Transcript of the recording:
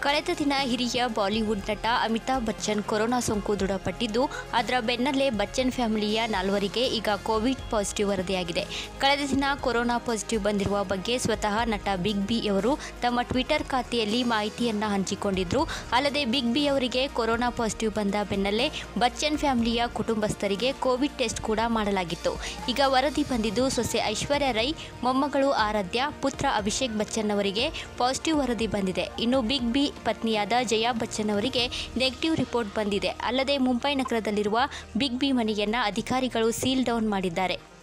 ಕಳೆದ ದಿನ ಹಿರಿಯ ಬಾಲಿವುಡ್ ನಟ ಅಮಿತಾಬ್ ಬಚ್ಚನ್ ಕೊರೋನಾ ಸೋಂಕು ದೃಢಪಟ್ಟಿದ್ದು ಅದರ ಬೆನ್ನಲ್ಲೇ ಬಚ್ಚನ್ ಫ್ಯಾಮಿಲಿಯ ನಾಲ್ವರಿಗೆ ಈಗ ಕೋವಿಡ್ ಪಾಸಿಟಿವ್ ವರದಿಯಾಗಿದೆ ಕಳೆದ ದಿನ ಕೊರೋನಾ ಪಾಸಿಟಿವ್ ಬಂದಿರುವ ಬಗ್ಗೆ ಸ್ವತಃ ನಟ ಬಿಗ್ ಬಿ ಅವರು ತಮ್ಮ ಟ್ವಿಟರ್ ಖಾತೆಯಲ್ಲಿ ಮಾಹಿತಿಯನ್ನ ಹಂಚಿಕೊಂಡಿದ್ರು ಅಲ್ಲದೆ ಬಿಗ್ ಬಿ ಅವರಿಗೆ ಕೊರೋನಾ ಪಾಸಿಟಿವ್ ಬಂದ ಬೆನ್ನಲ್ಲೇ ಬಚ್ಚನ್ ಫ್ಯಾಮಿಲಿಯ ಕುಟುಂಬಸ್ಥರಿಗೆ ಕೋವಿಡ್ ಟೆಸ್ಟ್ ಕೂಡ ಮಾಡಲಾಗಿತ್ತು ಈಗ ವರದಿ ಬಂದಿದ್ದು ಸೊಸೆ ಐಶ್ವರ್ಯ ರೈ ಮೊಮ್ಮಗಳು ಆರಾಧ್ಯ ಪುತ್ರ ಅಭಿಷೇಕ್ ಬಚ್ಚನ್ ಅವರಿಗೆ ಪಾಸಿಟಿವ್ ವರದಿ ಬಂದಿದೆ ಇನ್ನು ಬಿಗ್ ಬಿ ಪತ್ನಿಯಾದ ಜಯಾ ಬಚ್ಚನ್ ಅವರಿಗೆ ನೆಗೆಟಿವ್ ರಿಪೋರ್ಟ್ ಬಂದಿದೆ ಅಲ್ಲದೆ ಮುಂಬೈ ನಗರದಲ್ಲಿರುವ ಬಿಗ್ ಬಿ ಮನೆಯನ್ನ ಅಧಿಕಾರಿಗಳು ಸೀಲ್ ಡೌನ್ ಮಾಡಿದ್ದಾರೆ